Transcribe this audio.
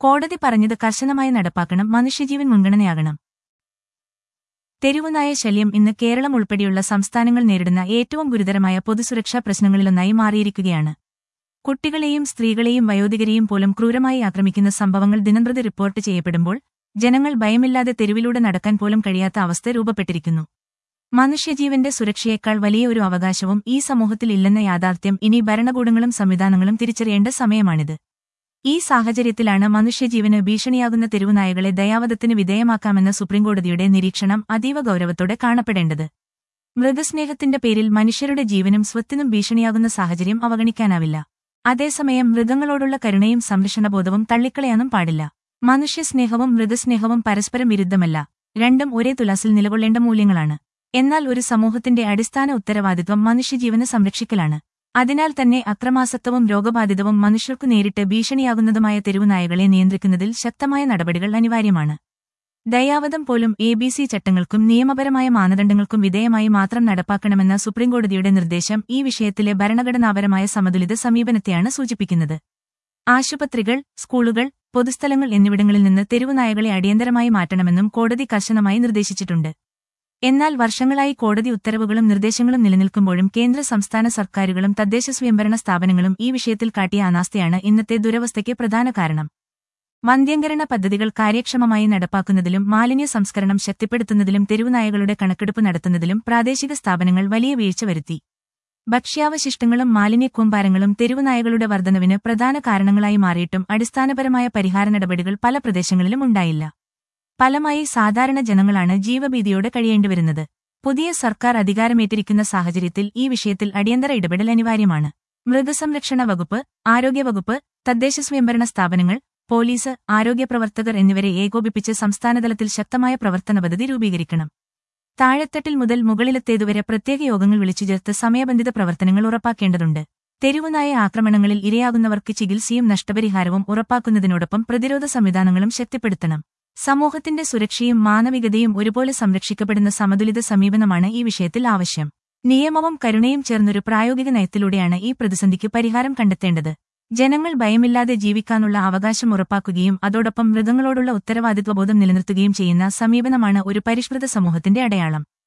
കോടതി പറഞ്ഞത് കർശനമായി നടപ്പാക്കണം മനുഷ്യജീവൻ മുൻഗണനയാകണം തെരുവുനായ ശല്യം ഇന്ന് കേരളം ഉൾപ്പെടെയുള്ള സംസ്ഥാനങ്ങൾ നേരിടുന്ന ഏറ്റവും ഗുരുതരമായ പൊതുസുരക്ഷാ പ്രശ്നങ്ങളിലൊന്നായി മാറിയിരിക്കുകയാണ് കുട്ടികളെയും സ്ത്രീകളെയും വയോധികരെയും പോലും ക്രൂരമായി ആക്രമിക്കുന്ന സംഭവങ്ങൾ ദിനംപ്രതി റിപ്പോർട്ട് ചെയ്യപ്പെടുമ്പോൾ ജനങ്ങൾ ഭയമില്ലാതെ തെരുവിലൂടെ നടക്കാൻ പോലും കഴിയാത്ത അവസ്ഥ രൂപപ്പെട്ടിരിക്കുന്നു മനുഷ്യജീവന്റെ സുരക്ഷയേക്കാൾ വലിയ ഒരു അവകാശവും ഈ സമൂഹത്തിൽ ഇല്ലെന്ന യാഥാർത്ഥ്യം ഇനി ഭരണകൂടങ്ങളും സംവിധാനങ്ങളും തിരിച്ചറിയേണ്ട സമയമാണിത് ഈ സാഹചര്യത്തിലാണ് മനുഷ്യജീവന് ഭീഷണിയാകുന്ന തെരുവുനായകളെ ദയാവധത്തിന് വിധേയമാക്കാമെന്ന സുപ്രീംകോടതിയുടെ നിരീക്ഷണം അതീവ ഗൌരവത്തോടെ കാണപ്പെടേണ്ടത് മൃഗസ്നേഹത്തിന്റെ പേരിൽ മനുഷ്യരുടെ ജീവനും സ്വത്തിനും ഭീഷണിയാകുന്ന സാഹചര്യം അവഗണിക്കാനാവില്ല അതേസമയം മൃഗങ്ങളോടുള്ള കരുണയും സംരക്ഷണബോധവും തള്ളിക്കളയാനും പാടില്ല മനുഷ്യസ്നേഹവും മൃഗസ്നേഹവും പരസ്പരം വിരുദ്ധമല്ല രണ്ടും ഒരേ തുലാസിൽ നിലകൊള്ളേണ്ട മൂല്യങ്ങളാണ് എന്നാൽ ഒരു സമൂഹത്തിന്റെ അടിസ്ഥാന ഉത്തരവാദിത്വം മനുഷ്യജീവന് സംരക്ഷിക്കലാണ് അതിനാൽ തന്നെ അക്രമാസക്തവും രോഗബാധിതവും മനുഷ്യർക്കു നേരിട്ട് ഭീഷണിയാകുന്നതുമായ തെരുവുനായകളെ നിയന്ത്രിക്കുന്നതിൽ ശക്തമായ നടപടികൾ അനിവാര്യമാണ് ദയാവധം പോലും എ ബി സി ചട്ടങ്ങൾക്കും നിയമപരമായ മാനദണ്ഡങ്ങൾക്കും വിധേയമായി മാത്രം നടപ്പാക്കണമെന്ന സുപ്രീംകോടതിയുടെ നിർദ്ദേശം ഈ വിഷയത്തിലെ ഭരണഘടനാപരമായ സമതുലിത സമീപനത്തെയാണ് സൂചിപ്പിക്കുന്നത് ആശുപത്രികൾ സ്കൂളുകൾ പൊതുസ്ഥലങ്ങൾ എന്നിവിടങ്ങളിൽ നിന്ന് തെരുവുനായകളെ അടിയന്തരമായി മാറ്റണമെന്നും കോടതി കർശനമായി നിർദ്ദേശിച്ചിട്ടുണ്ട് എന്നാൽ വർഷങ്ങളായി കോടതി ഉത്തരവുകളും നിർദ്ദേശങ്ങളും നിലനിൽക്കുമ്പോഴും കേന്ദ്ര സംസ്ഥാന സർക്കാരുകളും തദ്ദേശ സ്വയംഭരണ സ്ഥാപനങ്ങളും ഈ വിഷയത്തിൽ കാട്ടിയ അനാസ്ഥയാണ് ഇന്നത്തെ ദുരവസ്ഥയ്ക്ക് പ്രധാന കാരണം വന്ധ്യംകരണ പദ്ധതികൾ കാര്യക്ഷമമായി നടപ്പാക്കുന്നതിലും മാലിന്യ സംസ്കരണം ശക്തിപ്പെടുത്തുന്നതിലും തെരുവുനായകളുടെ കണക്കെടുപ്പ് നടത്തുന്നതിലും പ്രാദേശിക സ്ഥാപനങ്ങൾ വലിയ വീഴ്ച വരുത്തി ഭക്ഷ്യാവശിഷ്ടങ്ങളും മാലിന്യക്കൂമ്പാരങ്ങളും തെരുവുനായകളുടെ വർധനവിന് പ്രധാന കാരണങ്ങളായി മാറിയിട്ടും അടിസ്ഥാനപരമായ പരിഹാര നടപടികൾ പല പ്രദേശങ്ങളിലും ഉണ്ടായില്ല ഫലമായി സാധാരണ ജനങ്ങളാണ് ജീവഭീതിയോടെ കഴിയേണ്ടിവരുന്നത് പുതിയ സർക്കാർ അധികാരമേറ്റിരിക്കുന്ന സാഹചര്യത്തിൽ ഈ വിഷയത്തിൽ അടിയന്തര ഇടപെടൽ അനിവാര്യമാണ് മൃഗസംരക്ഷണ വകുപ്പ് ആരോഗ്യവകുപ്പ് തദ്ദേശ സ്വയംഭരണ സ്ഥാപനങ്ങൾ പോലീസ് ആരോഗ്യപ്രവർത്തകർ എന്നിവരെ ഏകോപിപ്പിച്ച് സംസ്ഥാനതലത്തിൽ ശക്തമായ പ്രവർത്തന പദ്ധതി രൂപീകരിക്കണം താഴെത്തട്ടിൽ മുതൽ മുകളിലെത്തേതുവരെ പ്രത്യേക യോഗങ്ങൾ വിളിച്ചു ചേർത്ത് സമയബന്ധിത പ്രവർത്തനങ്ങൾ ഉറപ്പാക്കേണ്ടതുണ്ട് തെരുവുനായ ആക്രമണങ്ങളിൽ ഇരയാകുന്നവർക്ക് ചികിത്സയും നഷ്ടപരിഹാരവും ഉറപ്പാക്കുന്നതിനോടൊപ്പം പ്രതിരോധ സംവിധാനങ്ങളും ശക്തിപ്പെടുത്തണം സമൂഹത്തിന്റെ സുരക്ഷയും മാനവികതയും ഒരുപോലെ സംരക്ഷിക്കപ്പെടുന്ന സമതുലിത സമീപനമാണ് ഈ വിഷയത്തിൽ ആവശ്യം നിയമവും കരുണയും ചേർന്നൊരു പ്രായോഗിക നയത്തിലൂടെയാണ് ഈ പ്രതിസന്ധിക്ക് പരിഹാരം കണ്ടെത്തേണ്ടത് ജനങ്ങൾ ഭയമില്ലാതെ ജീവിക്കാനുള്ള അവകാശം ഉറപ്പാക്കുകയും അതോടൊപ്പം മൃഗങ്ങളോടുള്ള ഉത്തരവാദിത്വബോധം നിലനിർത്തുകയും ചെയ്യുന്ന സമീപനമാണ് ഒരു പരിഷ്കൃത സമൂഹത്തിന്റെ അടയാളം